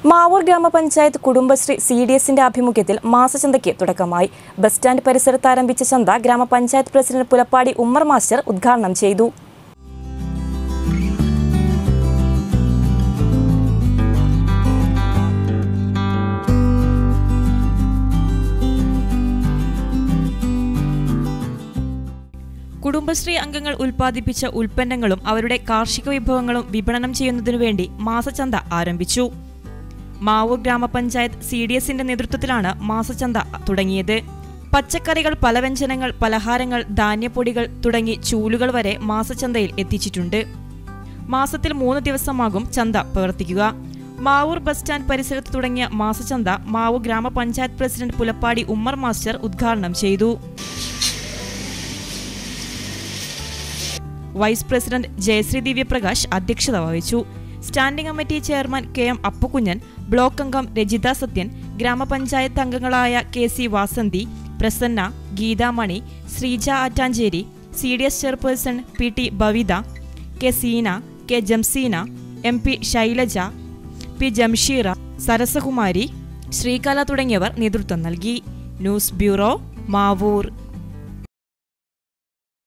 മാവൂർ ഗ്രാമപഞ്ചായത്ത് Kudumbashree C D എസിന്റെ ആഭിമുഖ്യത്തിൽ മാസചന്തയ്ക്ക് തുടക്കമായി ബസ് സ്റ്റാൻഡ് പരിസരത്ത് ആരംഭിച്ച ചന്ത ഗ്രാമപഞ്ചായത്ത് പ്രസിഡന്റ് പുലപ്പാടി ഉമ്മർ മാസ്റ്റർ ഉദ്ഘാടനം ചെയ്തു കുടുംബശ്രീ അംഗങ്ങൾ ഉൽപ്പാദിപ്പിച്ച ഉൽപ്പന്നങ്ങളും അവരുടെ കാർഷിക വിഭവങ്ങളും വിപണനം ചെയ്യുന്നതിനു വേണ്ടി മാസച്ചന്ത ആരംഭിച്ചു മാവൂർ ഗ്രാമപഞ്ചായത്ത് സി ഡി എസിന്റെ നേതൃത്വത്തിലാണ് മാസച്ചന്ത തുടങ്ങിയത് പച്ചക്കറികൾ പലവ്യഞ്ജനങ്ങൾ പലഹാരങ്ങൾ ധാന്യപ്പൊടികൾ തുടങ്ങി ചൂലുകൾ വരെ മാസച്ചന്തയിൽ എത്തിച്ചിട്ടുണ്ട് മാസത്തിൽ മൂന്ന് ദിവസമാകും ചന്ത പ്രവർത്തിക്കുക മാവൂർ ബസ് സ്റ്റാൻഡ് പരിസരത്ത് തുടങ്ങിയ മാസച്ചന്ത മാവൂർ ഗ്രാമപഞ്ചായത്ത് പ്രസിഡന്റ് പുലപ്പാടി ഉമ്മർ മാസ്റ്റർ ഉദ്ഘാടനം ചെയ്തു വൈസ് പ്രസിഡന്റ് ജയശ്രീ ദിവ്യപ്രകാശ് അധ്യക്ഷത വഹിച്ചു standing committee chairman K M Appukunjan block അംഗം രജിത സത്യൻ ഗ്രാമപഞ്ചായത്ത് അംഗങ്ങളായ K C Vasanthi Prasanna Geethamani Sreeja Attanchery C D S chairperson P T Bavitha K Seena K Jamseena M P Shailaja P Jamsheera Sarasakumari Sreekala തുടങ്ങിയവർ നേതൃത്വം നൽകി ന്യൂസ് ബ്യൂറോ മാവൂർ